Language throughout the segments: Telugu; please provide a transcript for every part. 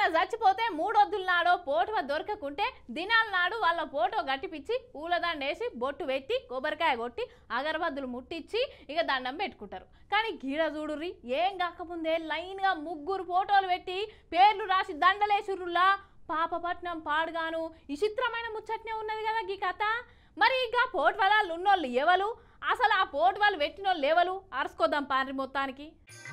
ఎవరన్నా చచ్చిపోతే మూడొద్దుల నాడో పోటువ దొరకకుంటే దినాల నాడు వాళ్ళ ఫోటో గట్టిపిచ్చి పూలదండేసి బొట్టు పెట్టి కొబ్బరికాయ కొట్టి అగరబత్తులు ముట్టించి ఇక దండం పెట్టుకుంటారు కానీ గీడ చూడుర్రి ఏం కాకముందే లైన్గా ముగ్గురు ఫోటోలు పెట్టి పేర్లు రాసి దండలేసురులా పాపపట్నం పాడుగాను విచిత్రమైన ముచ్చట్నే ఉన్నది కదా గీ కథ మరి ఇక పోటు వలాలు ఉన్నోళ్ళు ఎవరు అసలు ఆ పోటు వాళ్ళు పెట్టిన వాళ్ళు ఎవరు అరుసుకోద్దాం పారి మొత్తానికి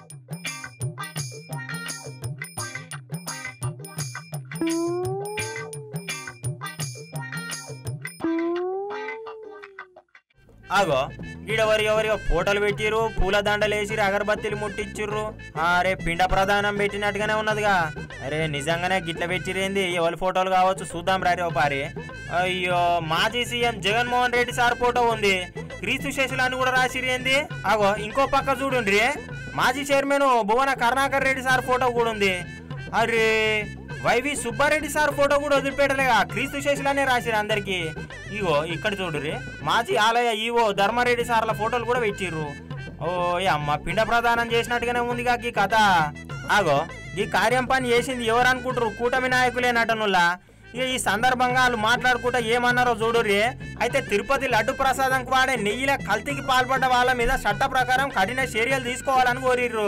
ఆగో ఈడెవరి ఎవరియో ఫోటోలు పెట్టిర్రు పూల దండలు వేసిరు అగరబత్తీలు ముట్టించిర్రు అరే పిండ ప్రధానం పెట్టినట్టుగానే ఉన్నదిగా అరే నిజంగానే గిట్ల పెట్టిరేంది ఎవరి ఫోటోలు కావచ్చు చూద్దాం రారే ఓ పారి అయ్యో మాజీ CM Jaganmohan Reddy sir photo ఉంది క్రీస్తు శేషులు అని కూడా రాసిరేంది ఆగో ఇంకో పక్క చూడండి మాజీ chairman Bhuvana Karunakar Reddy sir photo కూడా ఉంది అరే వైవి సుబ్బారెడ్డి సార్ ఫోటో కూడా వదిలిపెట్టలేగా క్రీస్తు శేషులనే రాసిరు అందరికి ఇగో ఇక్కడ చూడురి మాజీ ఆలయ ఈవో ధర్మారెడ్డి సార్ల ఫోటోలు కూడా పెట్టిర్రు ఓ ఈ అమ్మ పిండ ప్రదానం చేసినట్టుగానే ఉందిగా ఈ కథ ఆగో ఈ కార్యం పని చేసింది ఎవరు అనుకుంటారు కూటమి నాయకులే నటనుల్లా ఇక ఈ సందర్భంగా వాళ్ళు మాట్లాడుకుంటా ఏమన్నారో చూడుర్రి అయితే తిరుపతి లడ్డు ప్రసాదంకు వాడే నెయ్యిల కల్తీకి పాల్పడ్డ వాళ్ళ మీద చట్ట ప్రకారం కఠిన చర్యలు తీసుకోవాలని కోరిర్రు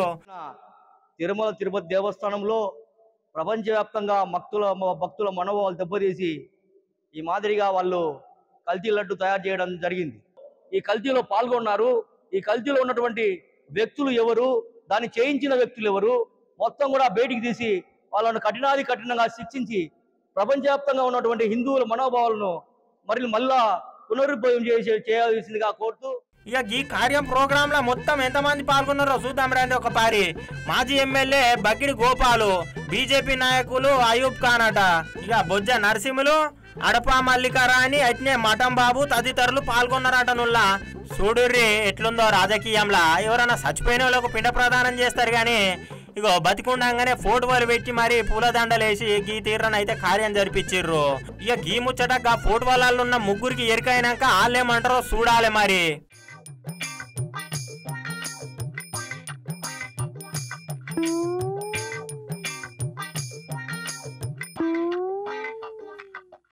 తిరుమల తిరుపతి దేవస్థానంలో ప్రపంచవ్యాప్తంగా భక్తుల భక్తుల మనోభావాలు దెబ్బతీసి ఈ మాదిరిగా వాళ్ళు కల్తీ లడ్డు తయారు చేయడం జరిగింది ఈ కల్తీలో పాల్గొన్నారు ఈ కల్తీలో ఉన్నటువంటి వ్యక్తులు ఎవరు దాన్ని చేయించిన వ్యక్తులు ఎవరు మొత్తం కూడా బయటికి తీసి వాళ్ళను కఠినాది కఠినంగా శిక్షించి ప్రపంచవ్యాప్తంగా ఉన్నటువంటి హిందువుల మనోభావాలను మరి మళ్ళా పునరుద్ధరణ చేసే చేయాల్సిందిగా కోరుతూ ఇక ఈ కార్యం ప్రోగ్రామ్ లో మొత్తం ఎంతమంది పాల్గొన్నారో చూద్దాం రండి ఒక పారి మాజీ ఎమ్మెల్యే బగ్గిడి గోపాలు బీజేపీ నాయకులు అయూబ్ ఖాన్ అట ఇక బొజ్జ నరసింహులు అడపా మల్లికారాణి అట్నే మఠం బాబు తదితరులు పాల్గొన్నారట నుల్లా చూడుర్రి ఎట్లుందో రాజకీయంలా ఎవరైనా చచ్చిపోయిన వాళ్ళకు పిండ ప్రదానం చేస్తారు కానీ ఇగో బతికుండంగానే ఫోటోలు పెట్టి మరి పూలదండలేసి గీ తీర్రన అయితే కార్యం జరిపించిర్రు ఇక గీ ముచ్చట గా ఫోటో వాళ్ళల్లో ఉన్న ముగ్గురికి ఎరికైనాక వాళ్ళేమంటారో చూడాలి మరి Thank you.